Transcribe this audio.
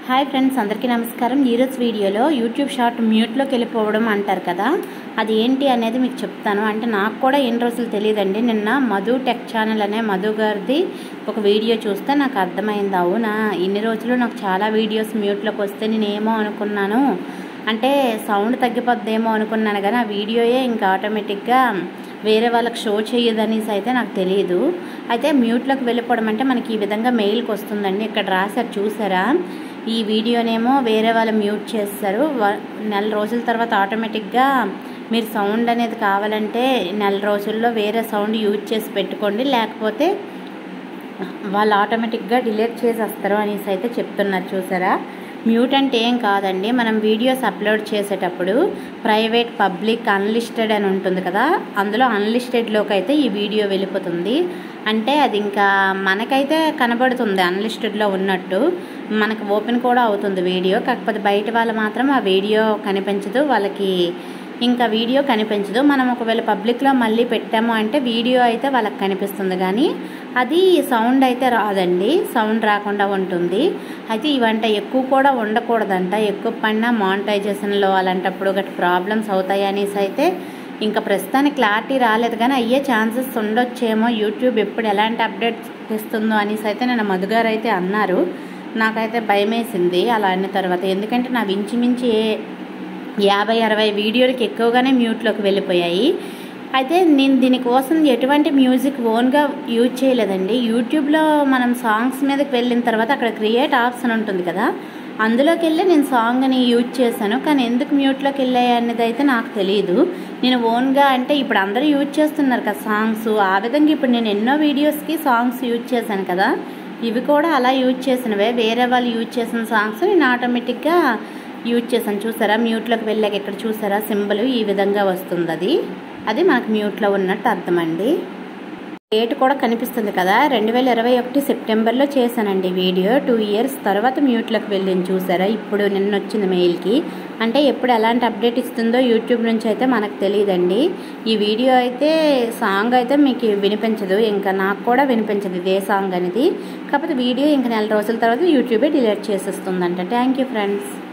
hi friends అందరికీ నమస్కారం ఈరోజు వీడియోలో యూట్యూబ్ షార్ట్ మ్యూట్లోకి వెళ్ళిపోవడం అంటారు కదా అది ఏంటి అనేది మీకు చెప్తాను అంటే నాకు కూడా ఎన్ని రోజులు తెలియదండి నిన్న మధు టెక్ ఛానల్ అనే మధు గారిది ఒక వీడియో చూస్తే నాకు అర్థమైంది అవునా ఇన్ని రోజులు నాకు చాలా వీడియోస్ మ్యూట్లోకి వస్తే నేను ఏమో అనుకున్నాను అంటే సౌండ్ తగ్గిపోద్దేమో అనుకున్నాను కానీ ఆ వీడియోయే ఇంకా ఆటోమేటిక్గా వేరే వాళ్ళకి షో చేయదనేసి అయితే నాకు తెలియదు అయితే మ్యూట్లోకి వెళ్ళిపోవడం అంటే మనకి ఈ విధంగా మెయిల్కి వస్తుందండి ఇక్కడ రాశారు చూసారా ఈ వీడియోనేమో వేరే వాళ్ళు మ్యూట్ చేస్తారు వ- నెల రోజుల తర్వాత ఆటోమేటిక్గా మీరు సౌండ్ అనేది కావాలంటే నెల రోజుల్లో వేరే సౌండ్ యూజ్ చేసి పెట్టుకోండి లేకపోతే వాళ్ళు ఆటోమేటిక్గా డిలీట్ చేసేస్తారు అనేసి అయితే చెప్తున్నారు చూసారా మ్యూట్ అంటే ఏం కాదండి మనం వీడియోస్ అప్లోడ్ చేసేటప్పుడు ప్రైవేట్ పబ్లిక్ అన్లిస్టెడ్ అని ఉంటుంది కదా అందులో అన్లిస్టెడ్లోకి అయితే ఈ వీడియో వెళ్ళిపోతుంది అంటే అది ఇంకా మనకైతే కనబడుతుంది అన్లిస్టెడ్లో ఉన్నట్టు మనకు ఓపెన్ కూడా అవుతుంది వీడియో కాకపోతే బయట వాళ్ళు మాత్రం ఆ వీడియో కనిపించదు వాళ్ళకి ఇంకా వీడియో కనిపించదు మనం ఒకవేళ పబ్లిక్లో మళ్ళీ పెట్టాము అంటే వీడియో అయితే వాళ్ళకి కనిపిస్తుంది కానీ అది సౌండ్ అయితే రాదండి సౌండ్ రాకుండా ఉంటుంది అయితే ఇవంట ఎక్కువ కూడా ఉండకూడదంట ఎక్కువ పడినా మానిటైజేషన్లో అలాంటప్పుడు గట్టి ప్రాబ్లమ్స్ అవుతాయి అనేసి అయితే ఇంకా ప్రస్తుతానికి క్లారిటీ రాలేదు కానీ అయ్యే ఛాన్సెస్ ఉండొచ్చేమో యూట్యూబ్ ఎప్పుడు ఎలాంటి అప్డేట్స్ ఇస్తుందో అనేసి అయితే నేను మధుగారు అయితే అన్నారు నాకైతే భయం వేసింది అలా అన్న తర్వాత ఎందుకంటే నా ఇంచుమించి ఏ యాభై అరవై వీడియోలకి ఎక్కువగానే మ్యూట్లోకి వెళ్ళిపోయాయి అయితే నేను దీనికోసం ఎటువంటి మ్యూజిక్ ఓన్గా యూజ్ చేయలేదండి యూట్యూబ్లో మనం సాంగ్స్ మీదకి వెళ్ళిన తర్వాత అక్కడ క్రియేట్ ఆప్షన్ ఉంటుంది కదా అందులోకి వెళ్ళి నేను సాంగ్ని యూజ్ చేశాను కానీ ఎందుకు మ్యూట్లోకి వెళ్ళాయి అనేది అయితే నాకు తెలియదు నేను ఓన్గా అంటే ఇప్పుడు అందరూ యూజ్ చేస్తున్నారు కదా సాంగ్స్ ఆ విధంగా ఇప్పుడు నేను ఎన్నో వీడియోస్కి సాంగ్స్ యూజ్ చేశాను కదా ఇవి కూడా అలా యూజ్ చేసినవే వేరే వాళ్ళు యూజ్ చేసిన సాంగ్స్ నేను ఆటోమేటిక్గా యూజ్ చేశాను చూసారా మ్యూట్లోకి వెళ్ళాక ఇక్కడ చూసారా సింబల్ ఈ విధంగా వస్తుంది అది అది మనకు మ్యూట్లో ఉన్నట్టు అర్థమండి డేట్ కూడా కనిపిస్తుంది కదా రెండు వేల ఇరవై ఒకటి సెప్టెంబర్లో చేశానండి వీడియో టూ ఇయర్స్ తర్వాత మ్యూట్లోకి వెళ్ళింది చూసారా ఇప్పుడు నిన్న వచ్చింది మెయిల్కి అంటే ఎప్పుడు ఎలాంటి అప్డేట్ ఇస్తుందో యూట్యూబ్ నుంచి అయితే మనకు తెలియదండి ఈ వీడియో అయితే సాంగ్ అయితే మీకు వినిపించదు ఇంకా నాకు కూడా వినిపించదు ఇదే సాంగ్ అనేది కాకపోతే వీడియో ఇంకా నెల రోజుల తర్వాత యూట్యూబే డిలీట్ చేసేస్తుందంట థ్యాంక్ యూ ఫ్రెండ్స్